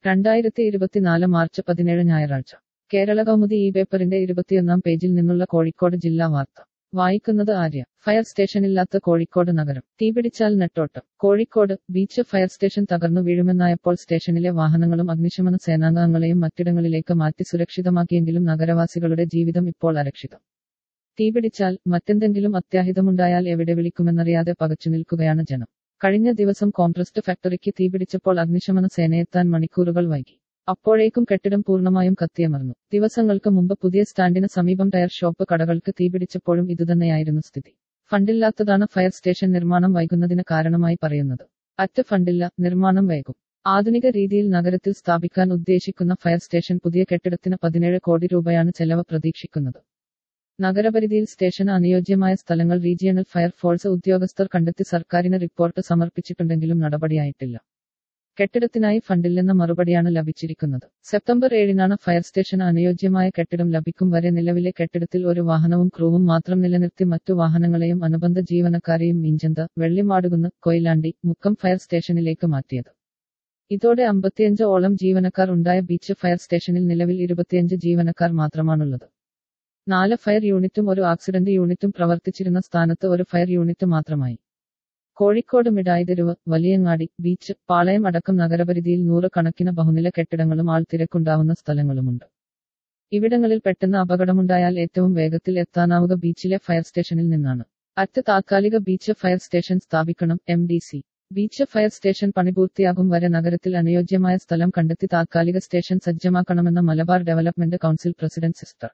രണ്ടായിരത്തി ഇരുപത്തിനാല് മാർച്ച് പതിനേഴ് ഞായറാഴ്ച കേരള കൗമുദി ഈ പേപ്പറിന്റെ ഇരുപത്തിയൊന്നാം പേജിൽ നിന്നുള്ള കോഴിക്കോട് ജില്ലാ വാർത്ത വായിക്കുന്നത് ആര്യ ഫയർ സ്റ്റേഷനില്ലാത്ത കോഴിക്കോട് നഗരം തീപിടിച്ചാൽ നെട്ടോട്ടം കോഴിക്കോട് ബീച്ച് ഫയർ സ്റ്റേഷൻ തകർന്നു വീഴുമെന്നായപ്പോൾ സ്റ്റേഷനിലെ വാഹനങ്ങളും അഗ്നിശമന സേനാംഗങ്ങളെയും മറ്റിടങ്ങളിലേക്ക് മാറ്റി സുരക്ഷിതമാക്കിയെങ്കിലും നഗരവാസികളുടെ ജീവിതം ഇപ്പോൾ അരക്ഷിതം തീപിടിച്ചാൽ മറ്റെന്തെങ്കിലും അത്യാഹിതമുണ്ടായാൽ എവിടെ വിളിക്കുമെന്നറിയാതെ പകച്ചു നിൽക്കുകയാണ് ജനം കഴിഞ്ഞ ദിവസം കോംപ്രസ്റ്റ് ഫാക്ടറിക്ക് തീപിടിച്ചപ്പോൾ അഗ്നിശമന സേനയെത്താൻ മണിക്കൂറുകൾ വൈകി അപ്പോഴേക്കും കെട്ടിടം പൂർണ്ണമായും കത്തിയമർന്നു ദിവസങ്ങൾക്ക് മുമ്പ് പുതിയ സ്റ്റാൻഡിന് സമീപം ടയർ ഷോപ്പ് കടകൾക്ക് തീപിടിച്ചപ്പോഴും ഇതുതന്നെയായിരുന്നു സ്ഥിതി ഫണ്ടില്ലാത്തതാണ് ഫയർ സ്റ്റേഷൻ നിർമ്മാണം വൈകുന്നതിന് കാരണമായി പറയുന്നത് അറ്റ ഫണ്ടില്ല നിർമ്മാണം വൈകും ആധുനിക രീതിയിൽ നഗരത്തിൽ സ്ഥാപിക്കാൻ ഉദ്ദേശിക്കുന്ന ഫയർ സ്റ്റേഷൻ പുതിയ കെട്ടിടത്തിന് പതിനേഴ് കോടി രൂപയാണ് ചെലവ് പ്രതീക്ഷിക്കുന്നത് നഗരപരിധിയിൽ സ്റ്റേഷന് അനുയോജ്യമായ സ്ഥലങ്ങൾ റീജിയണൽ ഫയർഫോഴ്സ് ഉദ്യോഗസ്ഥർ കണ്ടെത്തി സർക്കാരിന് റിപ്പോർട്ട് സമർപ്പിച്ചിട്ടുണ്ടെങ്കിലും നടപടിയായിട്ടില്ല കെട്ടിടത്തിനായി ഫണ്ടില്ലെന്ന മറുപടിയാണ് ലഭിച്ചിരിക്കുന്നത് സെപ്റ്റംബർ ഏഴിനാണ് ഫയർ സ്റ്റേഷന് അനുയോജ്യമായ കെട്ടിടം ലഭിക്കും വരെ നിലവിലെ കെട്ടിടത്തിൽ ഒരു വാഹനവും ക്രൂവും മാത്രം നിലനിർത്തി മറ്റു വാഹനങ്ങളെയും അനുബന്ധ ജീവനക്കാരെയും മീഞ്ചന്ത വെള്ളിമാടുകുന്ന് കൊയിലാണ്ടി മുക്കം ഫയർ സ്റ്റേഷനിലേക്ക് മാറ്റിയത് ഇതോടെ അമ്പത്തിയഞ്ച് ഓളം ജീവനക്കാർ ഉണ്ടായ ബീച്ച് ഫയർ സ്റ്റേഷനിൽ നിലവിൽ ഇരുപത്തിയഞ്ച് ജീവനക്കാർ മാത്രമാണുള്ളത് നാല് ഫയർ യൂണിറ്റും ഒരു ആക്സിഡന്റ് യൂണിറ്റും പ്രവർത്തിച്ചിരുന്ന സ്ഥാനത്ത് ഒരു ഫയർ യൂണിറ്റ് മാത്രമായി കോഴിക്കോട് മിഠായിതെരുവ് വലിയങ്ങാടി ബീച്ച് പാളയം അടക്കം നഗരപരിധിയിൽ നൂറുകണക്കിന് ബഹുനില കെട്ടിടങ്ങളും ആൾത്തിരക്കുണ്ടാവുന്ന സ്ഥലങ്ങളുമുണ്ട് ഇവിടങ്ങളിൽ പെട്ടെന്ന് അപകടമുണ്ടായാൽ ഏറ്റവും വേഗത്തിൽ എത്താനാവുക ബീച്ചിലെ ഫയർ സ്റ്റേഷനിൽ നിന്നാണ് അറ്റ് താത്കാലിക ബീച്ച് ഫയർ സ്റ്റേഷൻ സ്ഥാപിക്കണം M D C beach fire station പണിപൂർത്തിയാകും വരെ നഗരത്തിൽ അനുയോജ്യമായ സ്ഥലം കണ്ടെത്തി താത്കാലിക സ്റ്റേഷൻ സജ്ജമാക്കണമെന്ന Malabar development council president sister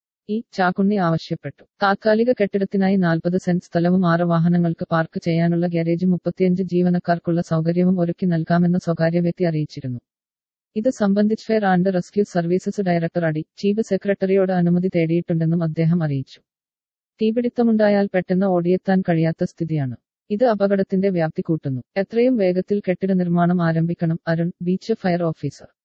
E Chakkunni ആവശ്യപ്പെട്ടു താത്കാലിക കെട്ടിടത്തിനായി നാൽപ്പത് സെന്റ് സ്ഥലവും ആറ് വാഹനങ്ങൾക്ക് പാർക്ക് ചെയ്യാനുള്ള ഗ്യാരേജ് മുപ്പത്തിയഞ്ച് ജീവനക്കാർക്കുള്ള സൗകര്യവും ഒരുക്കി നൽകാമെന്ന് സ്വകാര്യ വ്യക്തി അറിയിച്ചിരുന്നു ഇത് സംബന്ധിച്ച് fire and rescue services director അടി ചീഫ് സെക്രട്ടറിയോട് അനുമതി തേടിയിട്ടുണ്ടെന്നും അദ്ദേഹം അറിയിച്ചു തീപിടുത്തമുണ്ടായാൽ പെട്ടെന്ന് ഓടിയെത്താൻ കഴിയാത്ത സ്ഥിതിയാണ് ഇത് അപകടത്തിന്റെ വ്യാപ്തി കൂട്ടുന്നു എത്രയും വേഗത്തിൽ കെട്ടിട നിർമ്മാണം ആരംഭിക്കണം അരുൺ ബീച്ച് ഫയർ ഓഫീസർ